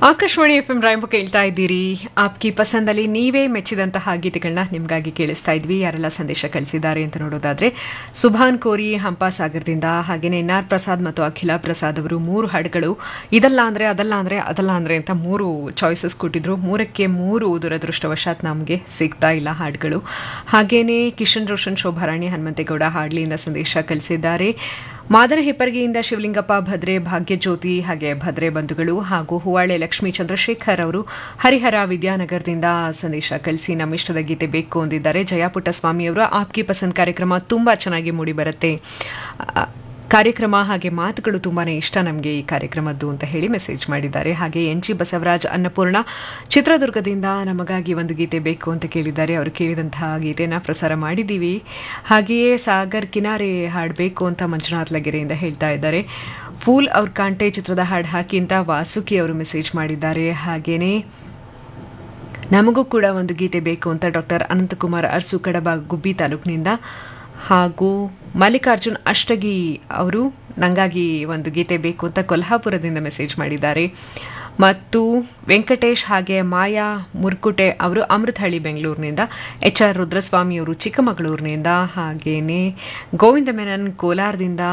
Akashvani F M ರಾಯಂಬ ಕೇಳ್ತಾ ಇದ್ದೀರಿ ಆಪ್ಕಿ ಪಸಂದಲ್ಲಿ ನೀವೇ ಮೆಚ್ಚಿದಂತಹ ಗೀತೆಗಳನ್ನ ನಿಮಗಾಗಿ ಕೇಳಿಸ್ತಾ ಇದ್ವಿ ಯಾರೆಲ್ಲ ಸಂದೇಶ ಕಳಿಸಿದ್ದಾರೆ ಅಂತ ನೋಡೋದಾದ್ರೆ ಸುಭಾನ್ ಕೋರಿ ಹಂಪಾಸಾಗರದಿಂದ ಹಾಗೇನೆ ಎನ್ ಆರ್ ಪ್ರಸಾದ್ ಮತ್ತು ಅಖಿಲ ಪ್ರಸಾದ್ ಅವರು ಮೂರು ಹಾಡುಗಳು ಇದಲ್ಲ ಅಂದ್ರೆ ಅದಲ್ಲ ಅಂದ್ರೆ ಅದಲ್ಲ ಅಂದ್ರೆ ಅಂತ ಮೂರು ಚಾಯ್ಸಸ್ ಕೊಟ್ಟಿದ್ರು ಮೂರಕ್ಕೆ ಮೂರು ದುರದೃಷ್ಟವಶಾತ್ ನಮಗೆ ಸಿಗ್ತಾ ಇಲ್ಲ ಹಾಡುಗಳು ಹಾಗೇನೆ ಕಿಶನ್ ರೋಷನ್ ಶೋಭಾರಾಣಿ ಹನುಮಂತೇಗೌಡ ಹಾಡ್ಲಿಯಿಂದ ಸಂದೇಶ ಕಳಿಸಿದ್ದಾರೆ ಮಾದರ ಹಿಪ್ಪರ್ಗಿಯಿಂದ ಶಿವಲಿಂಗಪ್ಪ ಭದ್ರೆ ಭಾಗ್ಯಜ್ಯೋತಿ ಹಾಗೆ ಭದ್ರೆ ಬಂಧುಗಳು ಹಾಗೂ ಹೂವಾಳೆ ಲಕ್ಷ್ಮೀ ಚಂದ್ರಶೇಖರ್ ಅವರು ಹರಿಹರ ವಿದ್ಯಾನಗರದಿಂದ ಸಂದೇಶ ಕಳಿಸಿ ನಮ್ಮ ಇಷ್ಟದ ಗೀತೆ ಬೇಕು ಅಂದಿದ್ದಾರೆ ಜಯಾಪುಟ್ಟಸ್ವಾಮಿ ಅವರು ಆಪ್ಕಿ ಪಸಂದ್ ಕಾರ್ಯಕ್ರಮ ತುಂಬಾ ಚೆನ್ನಾಗಿ ಮೂಡಿ ಬರುತ್ತೆ ಆ, ಕಾರ್ಯಕ್ರಮ ಹಾಗೆ ಮಾತುಗಳು ತುಂಬಾನೇ ಇಷ್ಟ ನಮಗೆ ಈ ಕಾರ್ಯಕ್ರಮದ್ದು ಅಂತ ಹೇಳಿ ಮೆಸೇಜ್ ಮಾಡಿದ್ದಾರೆ ಹಾಗೆ ಎನ್ ಜಿ ಬಸವರಾಜ್ ಅನ್ನಪೂರ್ಣ ಚಿತ್ರದುರ್ಗದಿಂದ ನಮಗಾಗಿ ಒಂದು ಗೀತೆ ಬೇಕು ಅಂತ ಕೇಳಿದ್ದಾರೆ ಅವರು ಕೇಳಿದಂತಹ ಗೀತೆನ ಪ್ರಸಾರ ಮಾಡಿದ್ದೀವಿ ಹಾಗೆಯೇ ಸಾಗರ್ ಕಿನಾರೆ ಹಾಡಬೇಕು ಅಂತ ಮಂಜುನಾಥ್ ಲಗೆರೆಯಿಂದ ಹೇಳ್ತಾ ಇದ್ದಾರೆ ಫೂಲ್ ಅವ್ರ ಕಾಂಟೆ ಚಿತ್ರದ ಹಾಡು ಹಾಕಿ ಅಂತ ವಾಸುಕಿ ಅವರು ಮೆಸೇಜ್ ಮಾಡಿದ್ದಾರೆ ಹಾಗೇನೇ ನಮಗೂ ಕೂಡ ಒಂದು ಗೀತೆ ಬೇಕು ಅಂತ ಡಾಕ್ಟರ್ ಅನಂತಕುಮಾರ್ ಅರ್ಸು ಕಡಬ ಗುಬ್ಬಿ ತಾಲೂಕಿನಿಂದ ಹಾಗೂ ಮಲ್ಲಿಕಾರ್ಜುನ್ ಅಷ್ಟಗಿ ಅವರು ನಂಗಾಗಿ ಒಂದು ಗೀತೆ ಬೇಕು ಅಂತ ಕೊಲ್ಹಾಪುರದಿಂದ ಮೆಸೇಜ್ ಮಾಡಿದ್ದಾರೆ ಮತ್ತು ವೆಂಕಟೇಶ್ ಹಾಗೆ ಮಾಯಾ ಮುರ್ಕುಟೆ ಅವರು ಅಮೃತಹಳ್ಳಿ ಬೆಂಗಳೂರಿನಿಂದ ಎಚ್ ಆರ್ ರುದ್ರಸ್ವಾಮಿ ಅವರು ಚಿಕ್ಕಮಗಳೂರಿನಿಂದ ಹಾಗೇನೆ ಗೋವಿಂದ ಮೆನನ್ ಕೋಲಾರದಿಂದ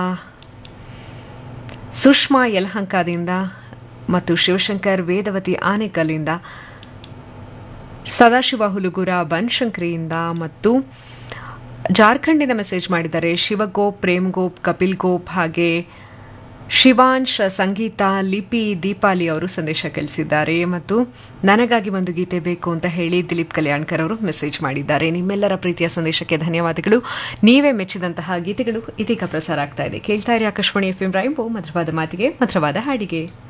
ಸುಷ್ಮಾ ಯಲಹಂಕದಿಂದ ಮತ್ತು ಶಿವಶಂಕರ್ ವೇದವತಿ ಆನೆಕಲ್ಲಿಂದ ಸದಾಶಿವ ಹುಲುಗುರ ಬನ್ಶಂಕರಿಯಿಂದ ಮತ್ತು ಜಾರ್ಖಂಡಿಂದ ಮೆಸೇಜ್ ಮಾಡಿದ್ದಾರೆ ಶಿವಗೋಪ್ ಪ್ರೇಮ್ ಗೋಪ್ ಕಪಿಲ್ ಗೋಪ್ ಹಾಗೆ ಶಿವಾಂಶ್ ಸಂಗೀತ ಲಿಪಿ ದೀಪಾಲಿ ಅವರು ಸಂದೇಶ ಕಳಿಸಿದ್ದಾರೆ ಮತ್ತು ನನಗಾಗಿ ಒಂದು ಗೀತೆ ಬೇಕು ಅಂತ ಹೇಳಿ ದಿಲೀಪ್ ಕಲ್ಯಾಣ್ಕರ್ ಅವರು ಮೆಸೇಜ್ ಮಾಡಿದ್ದಾರೆ ನಿಮ್ಮೆಲ್ಲರ ಪ್ರೀತಿಯ ಸಂದೇಶಕ್ಕೆ ಧನ್ಯವಾದಗಳು ನೀವೇ ಮೆಚ್ಚಿದಂತಹ ಗೀತೆಗಳು ಇದೀಗ ಪ್ರಸಾರ ಆಗ್ತಾ ಇದೆ ಕೇಳ್ತಾ ಇರಿ ಆಕಾಶವಾಣಿ ಎಫ್ ಎಂ ರೈಂಬೋ ಮಧುರವಾದ ಮಾತಿಗೆ ಮಧುರವಾದ ಹಾಡಿಗೆ